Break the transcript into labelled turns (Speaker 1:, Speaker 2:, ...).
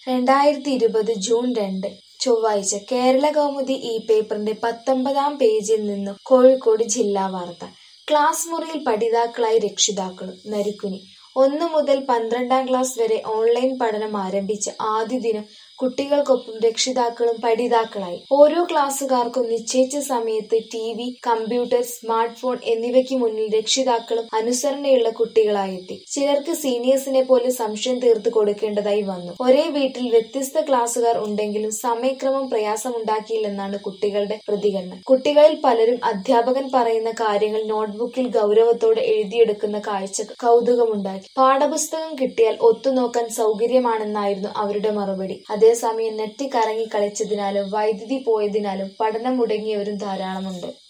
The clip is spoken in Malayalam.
Speaker 1: രണ്ടായിരത്തി ഇരുപത് ജൂൺ രണ്ട് ചൊവ്വാഴ്ച കേരളകൗമുദി ഈ പേപ്പറിന്റെ പത്തൊമ്പതാം പേജിൽ നിന്നും കോഴിക്കോട് ജില്ലാ വാർത്ത ക്ലാസ് മുറിയിൽ പഠിതാക്കളായി രക്ഷിതാക്കളും നരിക്കുനി ഒന്നു മുതൽ പന്ത്രണ്ടാം ക്ലാസ് വരെ ഓൺലൈൻ പഠനം ആരംഭിച്ച ആദ്യ ദിനം കുട്ടികൾക്കൊപ്പം രക്ഷിതാക്കളും പഠിതാക്കളായി ഓരോ ക്ലാസ്സുകാർക്കും നിശ്ചയിച്ച സമയത്ത് T V computer smartphone എന്നിവയ്ക്ക് മുന്നിൽ രക്ഷിതാക്കളും അനുസരണയുള്ള കുട്ടികളായെത്തി ചിലർക്ക് സീനിയേഴ്സിനെ പോലെ സംശയം തീർത്തു കൊടുക്കേണ്ടതായി വന്നു ഒരേ വീട്ടിൽ വ്യത്യസ്ത ക്ലാസ്സുകാർ ഉണ്ടെങ്കിലും സമയക്രമം പ്രയാസമുണ്ടാക്കിയില്ലെന്നാണ് കുട്ടികളുടെ പ്രതികരണം കുട്ടികളിൽ പലരും അധ്യാപകൻ പറയുന്ന കാര്യങ്ങൾ നോട്ട്ബുക്കിൽ ഗൗരവത്തോടെ എഴുതിയെടുക്കുന്ന കാഴ്ച കൗതുകമുണ്ടാക്കി പാഠപുസ്തകം കിട്ടിയാൽ ഒത്തുനോക്കാൻ സൗകര്യമാണെന്നായിരുന്നു അവരുടെ മറുപടി അതേസമയം നെറ്റ് കറങ്ങി കളിച്ചതിനാലും വൈദ്യുതി പോയതിനാലും പഠനം മുടങ്ങിയവരും ധാരാളമുണ്ട്